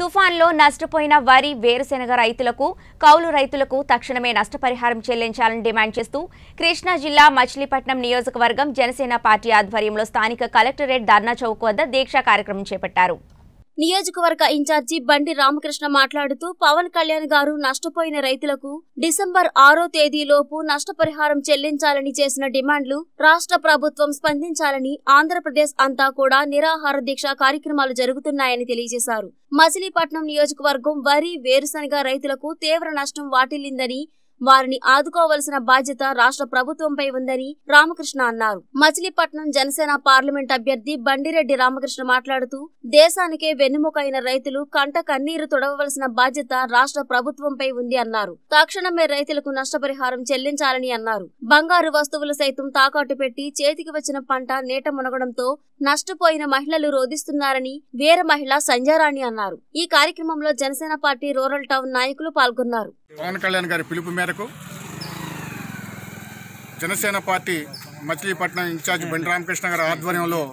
తుఫాన్లో నష్టపోయిన వరి వేరుశెనగ రైతులకు కౌలు రైతులకు తక్షణమే నష్టపరిహారం చెల్లించాలని డిమాండ్ చేస్తూ కృష్ణా జిల్లా మచిలీపట్నం నియోజకవర్గం జనసేన పార్టీ ఆధ్వర్యంలో స్థానిక కలెక్టరేట్ ధర్నా చౌక్ వద్ద దీక్షా కార్యక్రమం చేపట్టారు నియోజకవర్గ ఇన్ఛార్జి బండి రామకృష్ణ మాట్లాడుతూ పవన్ కళ్యాణ్ గారు నష్టపోయిన రైతులకు డిసెంబర్ ఆరో తేదీలోపు నష్టపరిహారం చెల్లించాలని చేసిన డిమాండ్లు రాష్ట్ర ప్రభుత్వం స్పందించాలని ఆంధ్రప్రదేశ్ అంతా కూడా నిరాహార దీక్ష కార్యక్రమాలు జరుగుతున్నాయని తెలియజేశారు మచిలీపట్నం నియోజకవర్గం వరి వేరుశనగ రైతులకు తీవ్ర నష్టం వాటిల్లిందని వారిని ఆదుకోవలసిన బాధ్యత రాష్ట్ర ప్రభుత్వంపై ఉందని రామకృష్ణ అన్నారు మచిలీపట్నం జనసేన పార్లమెంట్ అభ్యర్థి బండిరెడ్డి రామకృష్ణ మాట్లాడుతూ దేశానికే వెన్నుముకైన రైతులు కంట కన్నీరు తొడవలసిన బాధ్యత రాష్ట్ర ప్రభుత్వంపై ఉంది అన్నారు తక్షణమే రైతులకు నష్టపరిహారం చెల్లించాలని అన్నారు బంగారు వస్తువులు సైతం తాకట్టు పెట్టి చేతికి వచ్చిన పంట నీట మునగడంతో నష్టపోయిన మహిళలు రోధిస్తున్నారని వీర మహిళ సంజారాణి అన్నారు ఈ కార్యక్రమంలో జనసేన పార్టీ రూరల్ టౌన్ నాయకులు పాల్గొన్నారు పవన్ కళ్యాణ్ గారి పిలుపు మేరకు జనసేన పార్టీ మచిలీపట్నం ఇన్ఛార్జ్ బండి రామకృష్ణ గారి ఆధ్వర్యంలో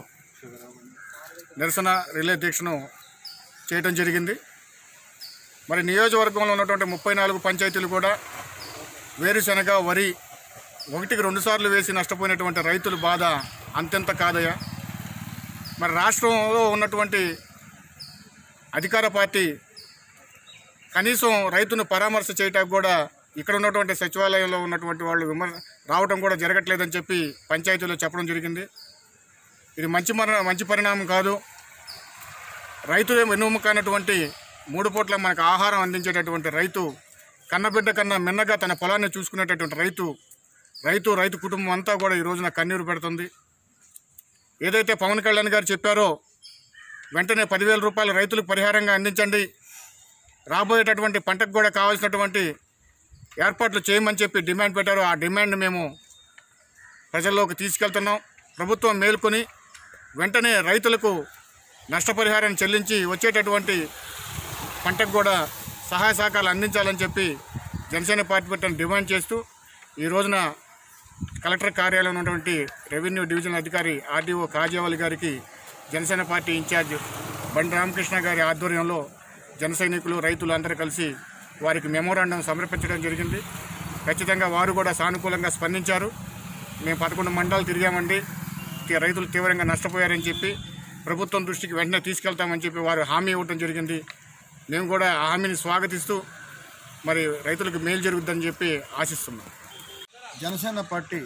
నిరసన రిలే దీక్షను చేయడం జరిగింది మరి నియోజకవర్గంలో ఉన్నటువంటి ముప్పై నాలుగు పంచాయతీలు కూడా వేరుశనగ వరి ఒకటికి రెండు సార్లు వేసి నష్టపోయినటువంటి రైతుల బాధ అంతెంత కాదయ్యా మరి రాష్ట్రంలో ఉన్నటువంటి అధికార పార్టీ కనీసం రైతును పరామర్శ చేయటానికి కూడా ఇక్కడ ఉన్నటువంటి సచివాలయంలో ఉన్నటువంటి వాళ్ళు విమర్ రావడం కూడా జరగట్లేదని చెప్పి పంచాయతీలో చెప్పడం జరిగింది ఇది మంచి మర మంచి పరిణామం కాదు రైతులే వెన్నుముకైనటువంటి మూడు పూట్ల మనకు ఆహారం అందించేటటువంటి రైతు కన్నబిడ్డ కన్నా మిన్నగా తన పొలాన్ని చూసుకునేటటువంటి రైతు రైతు రైతు కుటుంబం అంతా కూడా ఈ రోజున కన్నీరు పెడుతుంది ఏదైతే పవన్ కళ్యాణ్ గారు చెప్పారో వెంటనే పదివేల రూపాయలు రైతులకు పరిహారంగా అందించండి రాబోయేటటువంటి పంటకు కూడా కావాల్సినటువంటి ఏర్పాట్లు చేయమని చెప్పి డిమాండ్ పెట్టారు ఆ డిమాండ్ మేము ప్రజల్లోకి తీసుకెళ్తున్నాం ప్రభుత్వం మేల్కొని వెంటనే రైతులకు నష్టపరిహారం చెల్లించి వచ్చేటటువంటి పంటకు కూడా సహాయ సహకారాలు అందించాలని చెప్పి జనసేన పార్టీ పెట్టని డిమాండ్ చేస్తూ ఈ రోజున కలెక్టర్ కార్యాలయం ఉన్నటువంటి రెవెన్యూ డివిజన్ అధికారి ఆర్డీఓ కాజేవాలి గారికి జనసేన పార్టీ ఇన్ఛార్జ్ బండి రామకృష్ణ గారి ఆధ్వర్యంలో జన సైనికులు రైతులు అందరూ కలిసి వారికి మెమోరాండం సమర్పించడం జరిగింది ఖచ్చితంగా వారు కూడా సానుకూలంగా స్పందించారు మేము పదకొండు మండలాలు తిరిగామండి తి- రైతులు తీవ్రంగా నష్టపోయారని చెప్పి ప్రభుత్వం దృష్టికి వెంటనే తీసుకెళ్తామని చెప్పి వారు హామీ ఇవ్వడం జరిగింది మేము కూడా ఆ హామీని స్వాగతిస్తూ మరి రైతులకు మేలు జరుగుద్దని చెప్పి ఆశిస్తున్నాం జనసేన పార్టీ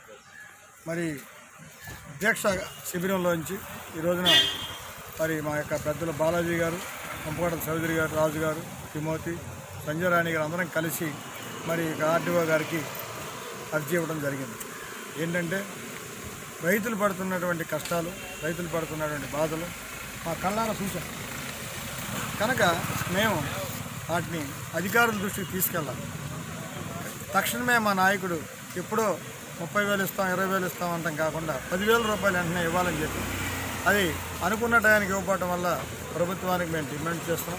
మరి దీక్ష శిబిరంలోంచి ఈ రోజున మరి మా యొక్క పెద్దలు బాలాజీ గారు పంపకోట చౌదరి గారు రాజు గారు తిమోతి సంజయరాణి గారు అందరం కలిసి మరి ఆర్డీఓ గారికి అర్జీ ఇవ్వడం జరిగింది ఏంటంటే రైతులు పడుతున్నటువంటి కష్టాలు రైతులు పడుతున్నటువంటి బాధలు మా కళ్ళారా చూసాం కనుక మేము వాటిని అధికారుల దృష్టికి తీసుకెళ్ళాలి తక్షణమే మా నాయకుడు ఎప్పుడో ముప్పై వేలు ఇస్తాం ఇరవై వేలు ఇస్తాం అంటాం కాకుండా పదివేల రూపాయలు వెంటనే ఇవ్వాలని చెప్పి అది అనుకున్న టయానికి ఇవ్వకపోవటం వల్ల ప్రభుత్వానికి మేము డిమాండ్ చేస్తున్నాం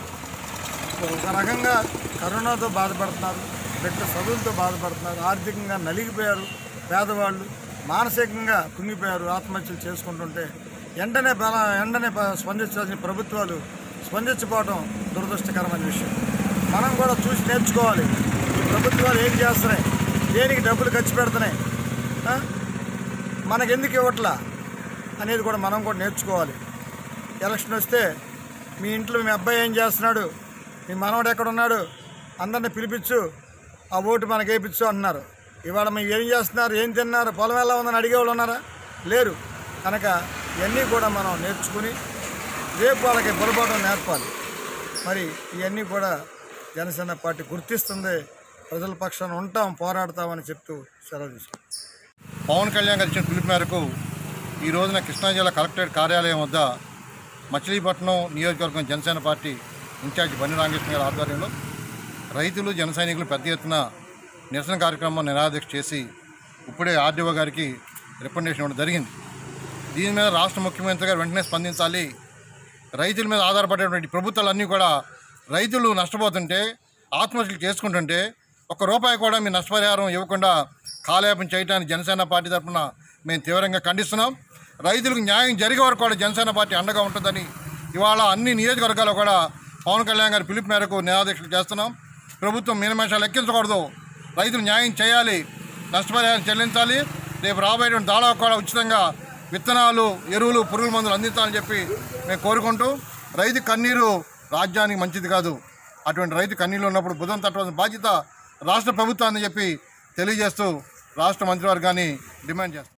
ఒక రకంగా కరోనాతో బాధపడుతున్నారు బిడ్డ చదువులతో బాధపడుతున్నారు ఆర్థికంగా నలిగిపోయారు పేదవాళ్ళు మానసికంగా కుంగిపోయారు ఆత్మహత్యలు చేసుకుంటుంటే వెంటనే బల వెంటనే ప- స్పందించాల్సిన ప్రభుత్వాలు స్పందించకపోవడం దురదృష్టకరమైన విషయం మనం కూడా చూసి నేర్చుకోవాలి ఈ ప్రభుత్వాలు ఏం చేస్తున్నాయి దేనికి డబ్బులు ఖర్చు పెడుతున్నాయి ఆ? మనకెందుకు ఇవ్వట్లా అనేది కూడా మనం కూడా నేర్చుకోవాలి ఎలక్షన్ వస్తే మీ ఇంట్లో మీ అబ్బాయి ఏం చేస్తున్నాడు మీ మనవడు ఎక్కడ ఉన్నాడు అందరిని పిలిపించు ఆ ఓటు మనకి వేయించు అంటున్నారు ఇవాళ మీరు ఏం చేస్తున్నారు ఏం తిన్నారు పొలం ఎలా ఉందని అడిగేవాళ్ళు ఉన్నారా లేరు కనుక ఇవన్నీ కూడా మనం నేర్చుకుని రేపు వాళ్ళకి పొరపాటు నేర్పాలి మరి ఇవన్నీ కూడా జనసేన పార్టీ గుర్తిస్తుంది ప్రజల పక్షాన ఉంటాం పోరాడతామని చెప్తూ సెలవు తీసుకుంటాం పవన్ కళ్యాణ్ గారు ఇచ్చిన పిలుపు మేరకు ఈ రోజున కృష్ణా జిల్లా కలెక్టరేట్ కార్యాలయం వద్ద మచిలీపట్నం నియోజకవర్గం జనసేన పార్టీ ఇన్ఛార్జి బండి రామకృష్ణ గారి ఆధ్వర్యంలో రైతులు జన సైనికులు పెద్ద ఎత్తున నిరసన కార్యక్రమం నిరాదీక్ష చేసి ఇప్పుడే ఆర్డీఓ గారికి రికమెండేషన్ ఇవ్వడం జరిగింది దీని మీద రాష్ట్ర ముఖ్యమంత్రి గారు వెంటనే స్పందించాలి రైతుల మీద ఆధారపడేటువంటి ప్రభుత్వాలన్నీ కూడా రైతులు నష్టపోతుంటే ఆత్మహత్యలు చేసుకుంటుంటే ఒక్క రూపాయి కూడా మీ నష్టపరిహారం ఇవ్వకుండా కాలయాపన చేయడానికి జనసేన పార్టీ తరఫున మేము తీవ్రంగా ఖండిస్తున్నాం రైతులకు న్యాయం జరిగే వరకు కూడా జనసేన పార్టీ అండగా ఉంటుందని ఇవాళ అన్ని నియోజకవర్గాల్లో కూడా పవన్ కళ్యాణ్ గారి పిలుపు మేరకు నిరాదీక్షలు చేస్తున్నాం ప్రభుత్వం మీనమేషాలు లెక్కించకూడదు రైతులు న్యాయం చేయాలి నష్టపరిహారం చెల్లించాలి రేపు రాబోయేటువంటి దాళా కూడా ఉచితంగా విత్తనాలు ఎరువులు పురుగుల మందులు అందించాలని చెప్పి మేము కోరుకుంటూ రైతు కన్నీరు రాజ్యానికి మంచిది కాదు అటువంటి రైతు కన్నీళ్ళు ఉన్నప్పుడు బుధం తట్టవలసిన బాధ్యత రాష్ట్ర ప్రభుత్వాన్ని చెప్పి తెలియజేస్తూ రాష్ట్ర మంత్రివర్గాన్ని డిమాండ్ చేస్తాం